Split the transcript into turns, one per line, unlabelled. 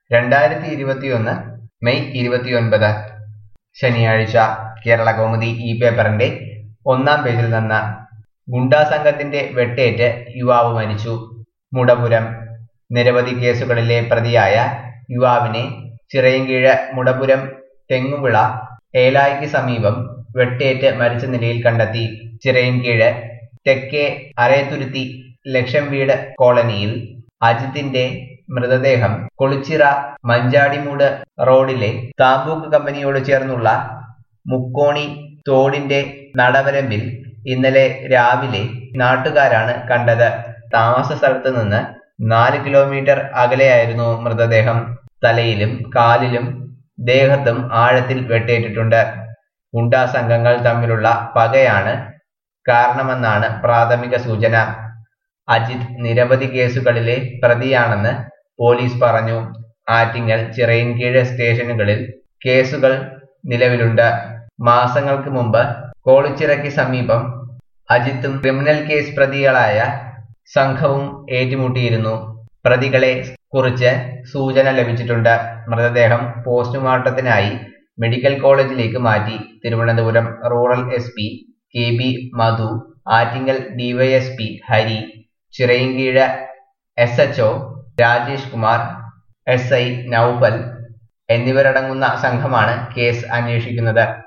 രണ്ടായിരത്തി ഇരുപത്തിയൊന്ന് മെയ് ഇരുപത്തിയൊൻപത് ശനിയാഴ്ച കേരള കൗമുദി ഈ പേപ്പറിന്റെ ഒന്നാം പേജിൽ നിന്ന് ഗുണ്ടാ സംഘത്തിന്റെ വെട്ടേറ്റ് യുവാവ് മരിച്ചു മുടപുരം നിരവധി കേസുകളിലെ പ്രതിയായ യുവാവിനെ ചിറയൻകീഴ് മുടപുരം തെങ്ങുവിള ഏലായിക്ക് സമീപം വെട്ടേറ്റ് മരിച്ച നിലയിൽ കണ്ടെത്തി ചിറയൻകീഴ് തെക്കേ അരയത്തുരുത്തി ലക്ഷം വീട് കോളനിയിൽ അജിത്തിന്റെ മൃതദേഹം കൊളിച്ചിറ മഞ്ചാടിമൂട് റോഡിലെ താമ്പൂക്ക് കമ്പനിയോട് ചേർന്നുള്ള മുക്കോണി തോടിന്റെ നടവരമ്പിൽ ഇന്നലെ രാവിലെ നാട്ടുകാരാണ് കണ്ടത് താമസ സ്ഥലത്ത് നിന്ന് നാല് കിലോമീറ്റർ അകലെയായിരുന്നു മൃതദേഹം തലയിലും കാലിലും ദേഹത്തും ആഴത്തിൽ വെട്ടേറ്റിട്ടുണ്ട് ഗുണ്ടാ സംഘങ്ങൾ തമ്മിലുള്ള പകയാണ് കാരണമെന്നാണ് പ്രാഥമിക സൂചന അജിത് നിരവധി കേസുകളിലെ പ്രതിയാണെന്ന് പോലീസ് പറഞ്ഞു ആറ്റിങ്ങൽ ചിറയൻകീഴ് സ്റ്റേഷനുകളിൽ കേസുകൾ നിലവിലുണ്ട് മാസങ്ങൾക്ക് മുമ്പ് കോളിച്ചിറയ്ക്ക് സമീപം അജിത്തും ക്രിമിനൽ കേസ് പ്രതികളായ സംഘവും ഏറ്റുമുട്ടിയിരുന്നു പ്രതികളെ കുറിച്ച് സൂചന ലഭിച്ചിട്ടുണ്ട് മൃതദേഹം പോസ്റ്റ്മോർട്ടത്തിനായി മെഡിക്കൽ കോളേജിലേക്ക് മാറ്റി Thiruvananthapuram rural S P K B Madhu Attingal DYSP Hari Chirayinkeezhu S H O Rajesh Kumar S I Noufal എന്നിവരടങ്ങുന്ന സംഘമാണ് കേസ് അന്വേഷിക്കുന്നത്